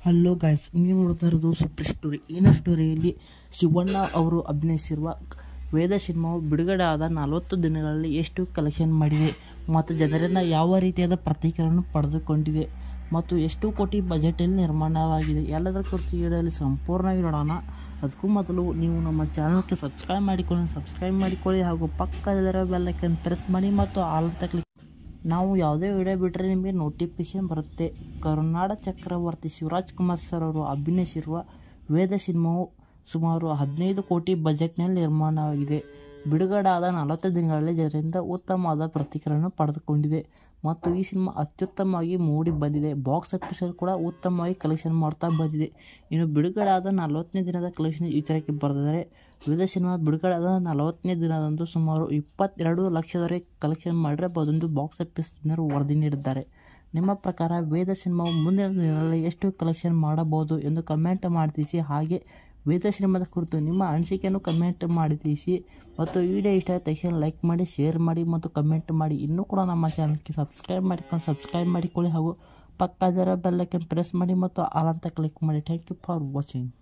hello guys ನೀವು ನೋಡ್ತಾ ಇರೋದು ಸೂಪರ್ ಸ್ಟೋರಿ ಈ ಸ್ಟೋರಿಯಲ್ಲಿ ಶಿವಣ್ಣ ಅವರು ಅಭಿನಯಿಸಿರುವ ವೇದ ಸಿನಿಮಾವು ಬಿಡುಗಡೆ ಆದ ನಲವತ್ತು ದಿನಗಳಲ್ಲಿ ಎಷ್ಟು ಕಲೆಕ್ಷನ್ ಮಾಡಿದೆ ಮತ್ತು ಜನರಿಂದ ಯಾವ ರೀತಿಯಾದ ಪ್ರತಿಕ್ರಿಯೆಯನ್ನು ಪಡೆದುಕೊಂಡಿದೆ ಮತ್ತು ಎಷ್ಟು ಕೋಟಿ ಬಜೆಟಲ್ಲಿ ನಿರ್ಮಾಣವಾಗಿದೆ ಎಲ್ಲದರ ಕುರಿತು ವಿಡಿಯೋದಲ್ಲಿ ಸಂಪೂರ್ಣವಾಗಿ ನೋಡೋಣ ಅದಕ್ಕೂ ಮೊದಲು ನೀವು ನಮ್ಮ ಚಾನಲ್ಗೆ ಸಬ್ಸ್ಕ್ರೈಬ್ ಮಾಡಿಕೊಳ್ಳಿ ಸಬ್ಸ್ಕ್ರೈಬ್ ಮಾಡಿಕೊಳ್ಳಿ ಹಾಗೂ ಪಕ್ಕದಲ್ಲಿರೋ ಬೆಲ್ಲೈಕನ್ ಪ್ರೆಸ್ ಮಾಡಿ ಮತ್ತು ಆಲ್ ಅಂತ ಕ್ಲಿಕ್ ನಾವು ಯಾವುದೇ ವಿಡಿಯೋ ಬಿಟ್ಟರೆ ನಿಮಗೆ ನೋಟಿಫಿಕೇಶನ್ ಬರುತ್ತೆ ಕರುನಾಡ ಚಕ್ರವರ್ತಿ ಶಿವರಾಜ್ ಕುಮಾರ್ ಸರ್ ಅವರು ಅಭಿನಯಿಸಿರುವ ವೇದ ಸಿನಿಮಾವು ಸುಮಾರು ಹದಿನೈದು ಕೋಟಿ ಬಜೆಟ್ನಲ್ಲಿ ನಿರ್ಮಾಣವಾಗಿದೆ ಬಿಡುಗಡೆಯಾದ ನಲವತ್ತು ದಿನಗಳಲ್ಲಿ ಜನರಿಂದ ಉತ್ತಮವಾದ ಪ್ರತಿಕ್ರಿಯೆಯನ್ನು ಪಡೆದುಕೊಂಡಿದೆ ಮತ್ತು ಈ ಸಿನಿಮಾ ಅತ್ಯುತ್ತಮವಾಗಿ ಮೂಡಿ ಬಂದಿದೆ ಬಾಕ್ಸ್ ಆಫೀಸಲ್ಲಿ ಕೂಡ ಉತ್ತಮವಾಗಿ ಕಲೆಕ್ಷನ್ ಮಾಡ್ತಾ ಬಂದಿದೆ ಇನ್ನು ಬಿಡುಗಡೆಯಾದ ನಲವತ್ತನೇ ದಿನದ ಕಲೆಕ್ಷನ್ ವಿಚಾರಕ್ಕೆ ಬರೆದರೆ ವೇದ ಸಿನಿಮಾ ಬಿಡುಗಡೆಯಾದ ನಲವತ್ತನೇ ದಿನದಂದು ಸುಮಾರು ಇಪ್ಪತ್ತೆರಡು ಲಕ್ಷದವರೆಗೆ ಕಲೆಕ್ಷನ್ ಮಾಡಿರಬಹುದು ಎಂದು ಬಾಕ್ಸ್ ಆಫೀಸ್ ಜನರು ವರದಿ ನೀಡಿದ್ದಾರೆ ನಿಮ್ಮ ಪ್ರಕಾರ ವೇದ ಸಿನಿಮಾವು ಮುಂದಿನ ದಿನಗಳಲ್ಲಿ ಎಷ್ಟು ಕಲೆಕ್ಷನ್ ಮಾಡಬಹುದು ಎಂದು ಕಮೆಂಟ್ ಮಾಡಿ ತಿಳಿಸಿ ಹಾಗೆ ವೇದ ಸಿನಿಮಾದ ಕುರಿತು ನಿಮ್ಮ ಅನಿಸಿಕೆಯನ್ನು ಕಮೆಂಟ್ ಮಾಡಿ ತಿಳಿಸಿ ಮತ್ತು ವಿಡಿಯೋ ಇಷ್ಟ ಆದ ತಕ್ಷಣ ಲೈಕ್ ಮಾಡಿ ಶೇರ್ ಮಾಡಿ ಮತ್ತು ಕಮೆಂಟ್ ಮಾಡಿ ಇನ್ನೂ ಕೂಡ ನಮ್ಮ ಚಾನಲ್ಗೆ ಸಬ್ಸ್ಕ್ರೈಬ್ ಮಾಡಿಕೊಂಡು ಸಬ್ಸ್ಕ್ರೈಬ್ ಮಾಡಿಕೊಳ್ಳಿ ಹಾಗೂ ಪಕ್ಕದರ ಬೆಲ್ಲಕ್ಕೆ ಪ್ರೆಸ್ ಮಾಡಿ ಮತ್ತು ಆಲ್ ಅಂತ ಕ್ಲಿಕ್ ಮಾಡಿ ಥ್ಯಾಂಕ್ ಯು ಫಾರ್ ವಾಚಿಂಗ್